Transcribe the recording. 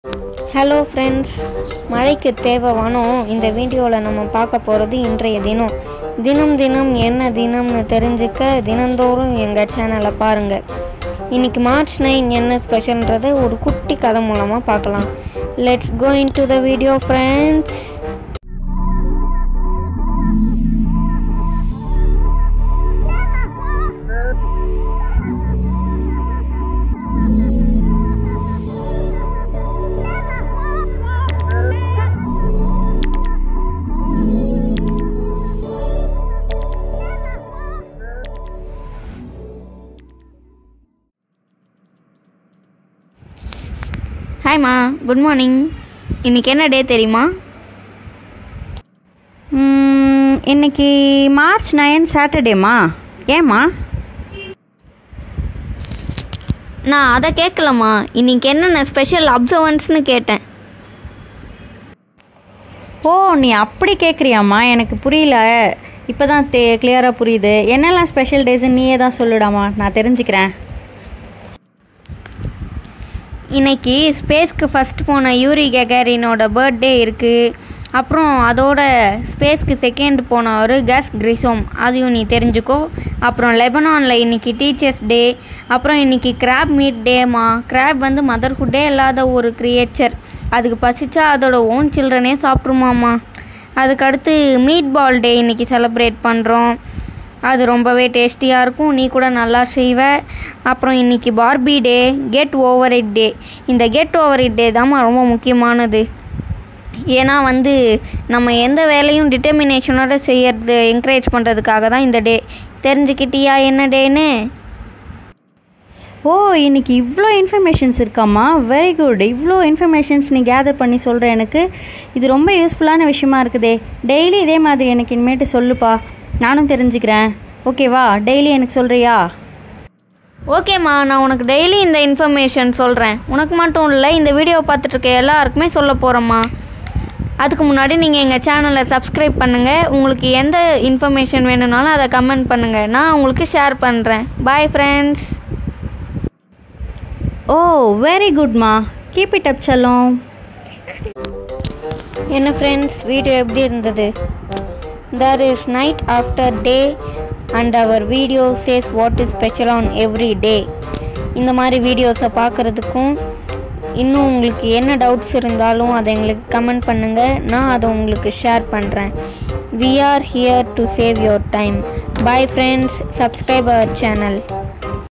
hello friends மழைக்கு தேவை வனம் இந்த வீடியோவில் நம்ம பார்க்க போகிறது இன்றைய தினம் தினம் தினம் என்ன தினம்னு தெரிஞ்சுக்க தினந்தோறும் எங்கள் சேனலை பாருங்கள் இன்னைக்கு மார்ச் நைன் என்ன ஸ்பெஷல்ன்றதை ஒரு குட்டி கதை மூலமாக பார்க்கலாம் let's go into the video friends ஹாய்மா குட் மார்னிங் இன்னைக்கு என்ன டே தெரியுமா ம், இன்னைக்கு மார்ச் நைன் சாட்டர்டேம்மா ஏம்மா நான் அதை கேட்கலம்மா இன்னைக்கு என்னென்ன ஸ்பெஷல் அப்சர்வன்ஸ்னு கேட்டேன் ஓ நீ அப்படி கேட்குறியாம்மா எனக்கு புரியல இப்போ தான் தே கிளியராக புரியுது என்னெல்லாம் ஸ்பெஷல் டேஸ்ன்னு நீயே தான் சொல்லுடாமா நான் தெரிஞ்சுக்கிறேன் இன்னைக்கு ஸ்பேஸ்க்கு ஃபஸ்ட் போன யூரி கெகாரினோட பர்த்டே இருக்குது அப்புறம் அதோட ஸ்பேஸ்க்கு செகண்ட் போனவர் கஸ் கிரிசோம் அதையும் நீ தெரிஞ்சுக்கோ அப்புறம் லெபனானில் இன்னைக்கு டீச்சர்ஸ் டே அப்புறம் இன்னைக்கு கிராப் மீட் டேமா கிராப் வந்து மதர்ஹுட்டே இல்லாத ஒரு கிரியேச்சர் அதுக்கு பசிச்சா அதோட ஓன் சில்ட்ரனே சாப்பிட்ருமாம்மா அதுக்கடுத்து மீட் பால் டே இன்னைக்கு செலிப்ரேட் பண்ணுறோம் அது ரொம்பவே டேஸ்டியாக இருக்கும் நீ கூட நல்லா செய்வ அப்புறம் இன்னைக்கு Barbie day get over it day இந்த கெட் ஓவர் இட் டே தாம்மா ரொம்ப முக்கியமானது ஏன்னா வந்து நம்ம எந்த வேலையும் டிட்டர்மினேஷனோட செய்யறது என்கரேஜ் பண்ணுறதுக்காக தான் இந்த டே தெரிஞ்சுக்கிட்டியா என்ன டேன்னு ஓ இன்னைக்கு இவ்வளோ இன்ஃபர்மேஷன்ஸ் இருக்காம்மா வெரி குட் இவ்வளோ இன்ஃபர்மேஷன்ஸ் நீ கேதர் பண்ணி சொல்கிற எனக்கு இது ரொம்ப யூஸ்ஃபுல்லான விஷயமா இருக்குதே டெய்லி இதே மாதிரி எனக்கு இனிமேட்டு சொல்லுப்பா நானும் தெரிஞ்சுக்கிறேன் ஓகேவா டெய்லி எனக்கு சொல்கிறியா ஓகேம்மா நான் உனக்கு டெய்லி இந்த இன்ஃபர்மேஷன் சொல்கிறேன் உனக்கு மட்டும் இல்லை இந்த வீடியோ பார்த்துட்டு இருக்க எல்லாருக்குமே சொல்ல போகிறேம்மா அதுக்கு முன்னாடி நீங்கள் எங்கள் சேனலை சப்ஸ்கிரைப் பண்ணுங்கள் உங்களுக்கு எந்த இன்ஃபர்மேஷன் வேணும்னாலும் அதை கமெண்ட் பண்ணுங்கள் நான் உங்களுக்கு ஷேர் பண்ணுறேன் பாய் ஃப்ரெண்ட்ஸ் ஓ வெரி குட்மா கீப் இட் அப் செல்லம் என்ன ஃப்ரெண்ட்ஸ் வீடியோ எப்படி இருந்தது there is night after day and our video says what is special on every day இந்த மாதிரி வீடியோஸை பார்க்குறதுக்கும் இன்னும் உங்களுக்கு என்ன டவுட்ஸ் இருந்தாலும் அதை எங்களுக்கு கமெண்ட் பண்ணுங்கள் நான் அதை உங்களுக்கு ஷேர் பண்ணுறேன் we are here to save your time bye friends subscribe our channel